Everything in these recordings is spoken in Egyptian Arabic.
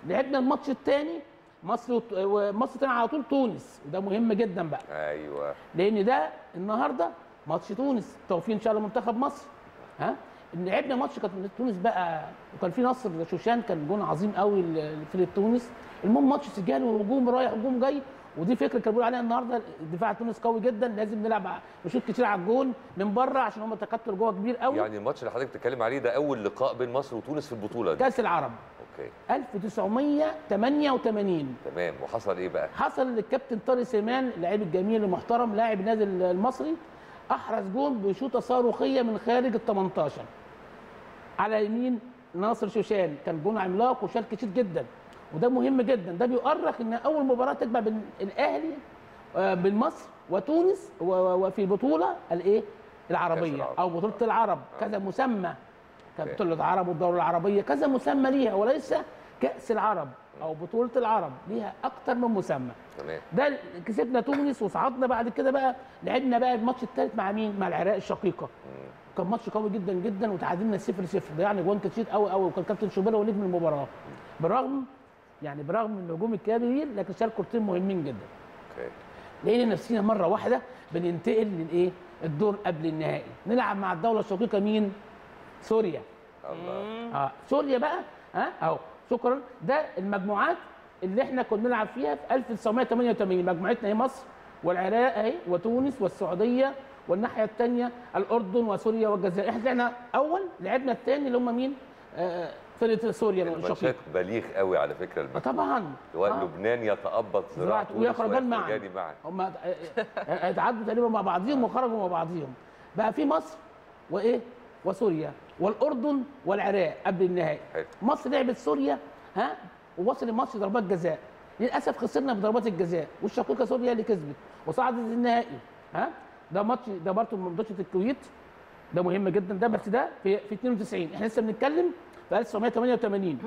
لعبنا الماتش الثاني مصر وت- ومصر تاني على طول تونس وده مهم جدا بقى ايوه لان ده النهارده ماتش تونس توفيق ان شاء الله منتخب مصر ها لعبنا ماتش كانت تونس بقى وكان في نصر شوشان كان جون عظيم قوي لفرقه تونس المهم ماتش سجال وهجوم رايح هجوم جاي ودي فكره كانوا بيقولوا عليها النهارده دفاع تونس قوي جدا لازم نلعب ع- نشوط كتير على الجون من بره عشان هم تكتل جوه كبير قوي يعني الماتش اللي حضرتك بتتكلم عليه ده اول لقاء بين مصر وتونس في البطوله دي كاس العرب اوكي 1988 تمام وحصل ايه بقى حصل للكابتن طارق سليمان اللاعب الجميل المحترم لاعب النادي المصري احرز جون بشوطه صاروخيه من خارج ال 18 على يمين ناصر شوشان كان جون عملاق وشال كتير جدا وده مهم جدا ده بيؤرخ ان اول مباراه تجمع بين الاهلي آه، بين مصر وتونس و- و- وفي البطوله الايه العربيه العرب. او بطوله العرب كذا مسمى كان بطوله العرب والدوله العربيه كذا مسمى ليها وليس كاس العرب او بطوله العرب ليها اكتر من مسمى تمام ده كسبنا تونس وصعدنا بعد كده بقى لعبنا بقى الماتش الثالث مع مين؟ مع العراق الشقيقه. كان ماتش قوي جدا جدا وتعادلنا 0 0 ضيعنا جوان كتير قوي قوي وكان كابتن شوبير هو نجم المباراه. بالرغم يعني برغم من الهجوم الكبير لكن شال كورتين مهمين جدا. اوكي لقينا نفسنا مره واحده بننتقل للايه؟ الدور قبل النهائي، نلعب مع الدوله الشقيقه مين؟ سوريا. الله اه سوريا بقى ها اهو شكرا ده المجموعات اللي احنا كنا بنلعب فيها في 1988 مجموعتنا هي مصر والعراق اهي وتونس والسعوديه والناحيه الثانيه الاردن وسوريا والجزائر احنا طلعنا اول لعبنا الثاني اللي هم مين؟ آه فرقه سوريا الماتشات الشقيقه بليغ قوي على فكره آه الماتش طبعا سواء آه. لبنان يتأبط ذراع زراعة تونس ويخرجان معا ويخرجان معا هم اتعدوا تقريبا مع بعضهم وخرجوا مع بعضهم بقى في مصر وايه وسوريا والاردن والعراق قبل النهائي حلو. مصر لعبت سوريا ها ووصل الماتش ضربات جزاء للاسف خسرنا بضربات الجزاء والشقيقه سوريا اللي كسبت وصعدت النهائي ها ده ماتش ده برضه من ماتشات الكويت ده مهم جدا ده بس ده في في 92 احنا لسه بنتكلم في 1988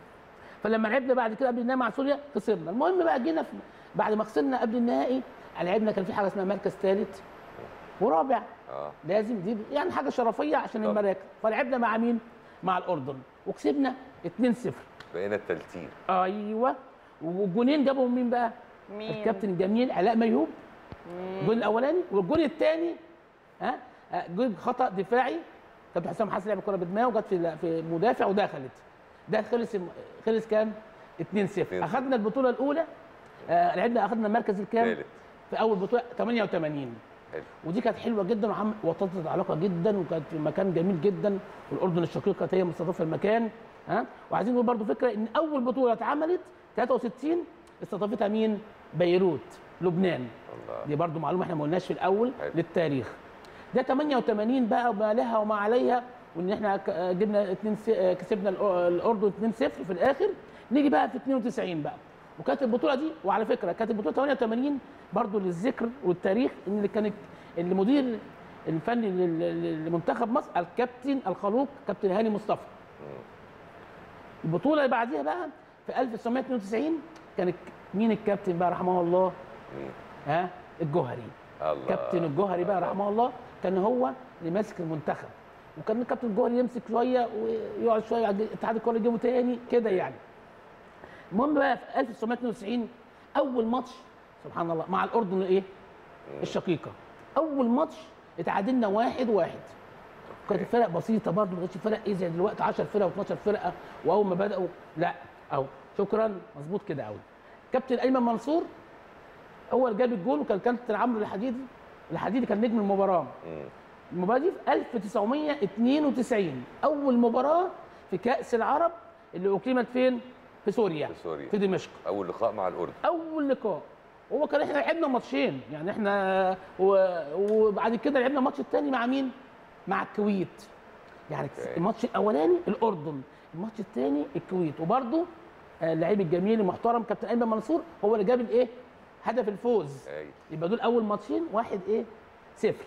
فلما لعبنا بعد كده قبل النهائي مع سوريا خسرنا المهم بقى جينا في بعد ما خسرنا قبل النهائي لعبنا كان في حاجه اسمها مركز ثالث ورابع اه لازم دي يعني حاجه شرفيه عشان طبعا. المراكز فلعبنا مع مين مع الاردن وكسبنا 2-0 بقينا التالتين ايوه والجونين جابهم مين بقى مين؟ الكابتن الجميل علاء ميهوب الجون الاولاني والجون الثاني ها آه، جون خطا دفاعي كابتن حسام حسن لعب الكره بدماغه وجت في في مدافع ودخلت ده خلص خلص كام 2-0 اخذنا البطوله الاولى آه لعبنا اخذنا المركز الكام ثالث في اول بطوله 88 حلو ودي كانت حلوه جدا وعم- وطدت العلاقه جدا وكانت في مكان جميل جدا والاردن الشقيقه كانت هي مستضيفه المكان ها وعايزين نقول برضو فكره ان اول بطوله اتعملت 63 استضافتها مين؟ بيروت لبنان الله دي برضو معلومه احنا ما قلناش في الاول حلو. للتاريخ ده 88 بقى وما لها وما عليها وان احنا ك- جبنا اتنين س- كسبنا الأ- الاردن 2-0 في الاخر نيجي بقى في 92 بقى وكانت البطوله دي وعلى فكره كانت البطوله 88 برضو للذكر والتاريخ ان اللي كان المدير الفني لل- لل- لمنتخب مصر الكابتن الخلوق كابتن هاني مصطفى البطوله اللي بعديها بقى في 1992 كان الك- مين الكابتن بقى رحمه الله مين؟ ها الجوهري الله كابتن الجوهري بقى رحمه الله كان هو اللي ماسك المنتخب وكان الكابتن الجوهري يمسك شويه ويقعد شويه بعد اتحاد الكوره يجيبه تاني كده يعني المهم بقى في 1992 اول ماتش سبحان الله مع الاردن الايه الشقيقه اول ماتش اتعادلنا واحد واحد كانت الفرق بسيطه برضه ما كانتش فرق ايه زي دلوقتي 10 فرق و12 فرقه واول ما بداوا لا اهو شكرا مظبوط كده قوي كابتن ايمن منصور هو اللي جاب الجول وكان كابتن عمرو الحديدي الحديدي كان نجم المباراه مم. المباراه دي في 1992 اول مباراه في كاس العرب اللي اقيمت فين في سوريا في سوريا. في دمشق اول لقاء مع الاردن اول لقاء هو كان احنا لعبنا ماتشين يعني احنا و... وبعد كده لعبنا الماتش الثاني مع مين مع الكويت يعني أوكي. الماتش الاولاني الاردن الماتش الثاني الكويت وبرده اللعيب الجميل المحترم كابتن ايمن منصور هو اللي جاب الايه هدف الفوز ايوه يبقى دول اول ماتشين واحد ايه صفر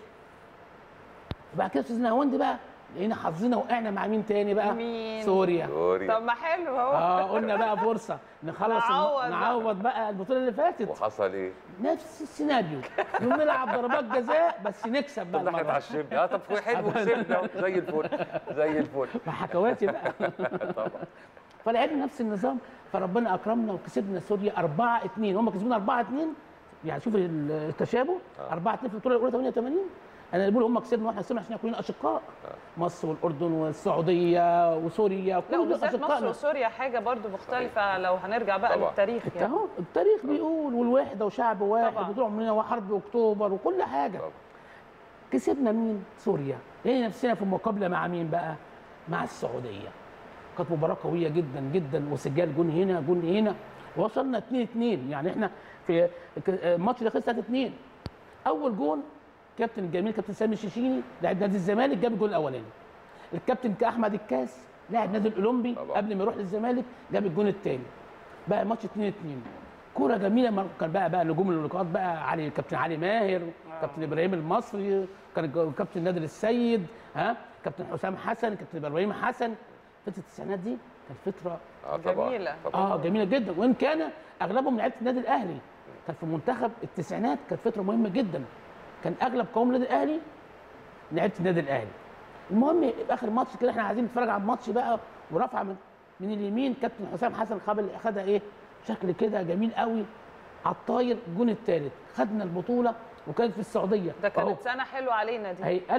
بعد كده استاذ نهاوند بقى لقينا حظنا وقعنا مع مين تاني بقى مين؟ سوريا سوريا طب ما حلو اهو اه قلنا بقى فرصه نخلص نعوض بقى. نعوض بقى البطوله اللي فاتت وحصل ايه؟ نفس السيناريو يوم نلعب ضربات جزاء بس نكسب بقى طب ده احنا المره اتعشمنا اه طب حلو كسبنا أهو. زي الفل زي الفل مع حكواتي بقى طبعا فلعبنا نفس النظام فربنا اكرمنا وكسبنا سوريا 4 2 هم كسبونا 4 2 يعني شوف التشابه 4 2 في البطوله الاولى 88 انا اللي بقول هم كسبنا واحنا كسبنا عشان كلنا اشقاء مصر والاردن والسعوديه وسوريا لا كل دول وبالذات مصر اشقائنا وسوريا حاجه برضو مختلفه لو هنرجع بقى طبعا. للتاريخ انت يعني اهو التاريخ بيقول والوحده وشعب واحد طبعا. وطول عمرنا وحرب اكتوبر وكل حاجه طبعا. كسبنا مين؟ سوريا لقينا نفسنا في المقابله مع مين بقى؟ مع السعوديه كانت مباراه قويه جدا جدا وسجال جون هنا جون هنا وصلنا 2 2 يعني احنا في الماتش ده خلص 3 2 اول جون كابتن الجميل كابتن سامي الشيشيني لاعب نادي الزمالك جاب الجول الاولاني الكابتن احمد الكاس لاعب نادي الاولمبي طبعا. قبل ما يروح للزمالك جاب الجون الثاني بقى ماتش 2 2 كوره جميله مر- كان بقى بقى نجوم اللقاءات بقى علي كابتن علي ماهر كابتن ابراهيم المصري كان الج- كابتن نادر السيد ها كابتن حسام حسن كابتن ابراهيم حسن فتره التسعينات دي كانت فتره اه طبعا جميلة. طبعا اه جميله جدا وان كان اغلبهم لعيبه النادي الاهلي كان في منتخب التسعينات كانت فتره مهمه جدا كان اغلب قوم النادي الاهلي لعيبه النادي الاهلي المهم في اخر ماتش كده احنا عايزين نتفرج على الماتش بقى ورفعه من من اليمين كابتن حسام حسن خد خدها ايه شكل كده جميل قوي على الطاير الجون الثالث خدنا البطوله وكانت في السعوديه ده أهو. كانت سنه حلوه علينا دي هي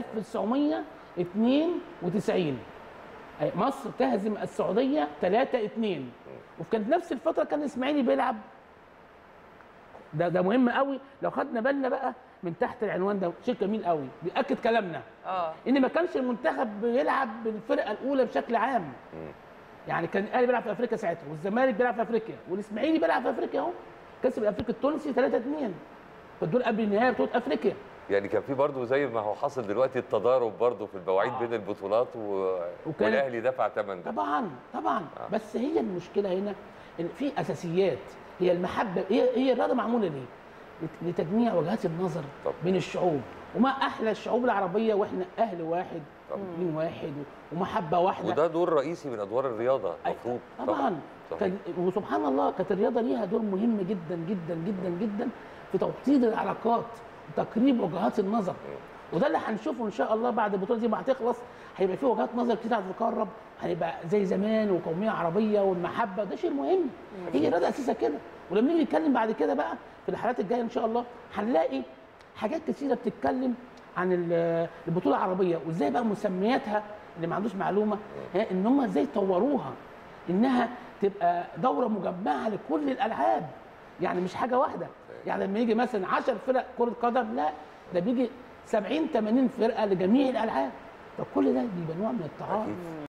1992 أي مصر تهزم السعوديه 3 2 وكانت نفس الفتره كان الاسماعيلي بيلعب ده ده مهم قوي لو خدنا بالنا بقى من تحت العنوان ده شيء جميل قوي بياكد كلامنا اه ان ما كانش المنتخب بيلعب بالفرقه الاولى بشكل عام يعني كان الاهلي بيلعب في افريقيا ساعتها والزمالك بيلعب في افريقيا والاسماعيلي بيلعب في افريقيا اهو كسب الافريقي التونسي 3 2 فدول قبل النهائي بطوله افريقيا يعني كان في برضه زي ما هو حصل دلوقتي التضارب برضه في المواعيد آه. بين البطولات و... وكانت- والاهلي دفع ثمن ده طبعا طبعا آه. بس هي المشكله هنا ان في اساسيات هي المحبه هي هي الرياضه معموله ليه؟ لت- لتجميع وجهات النظر طبعا. بين الشعوب وما احلى الشعوب العربيه واحنا اهل واحد طبعا. دين واحد و- ومحبه واحده وده دور رئيسي من ادوار الرياضه أي- المفروض طبعا صحيح. كان وسبحان الله كانت الرياضه ليها دور مهم جدا جدا جدا جدا في توطيد العلاقات وتقريب وجهات النظر وده اللي هنشوفه ان شاء الله بعد البطوله دي ما هتخلص هيبقى في وجهات نظر كتير هتتقرب هنبقى زي زمان وقوميه عربيه والمحبه ده شيء مهم هي الرياضه اساسها كده ولما نيجي نتكلم بعد كده بقى في الحلقات الجايه ان شاء الله هنلاقي حاجات كتيره بتتكلم عن ال- البطوله العربيه وازاي بقى مسمياتها اللي ما عندوش معلومه ها، ان هم ازاي طوروها انها تبقى دوره مجمعه لكل الالعاب يعني مش حاجه واحده يعني لما يجي مثلا 10 فرق كره قدم لا ده بيجي 70 80 فرقه لجميع الالعاب فكل ده بيبقى نوع من التعاطف أكيد.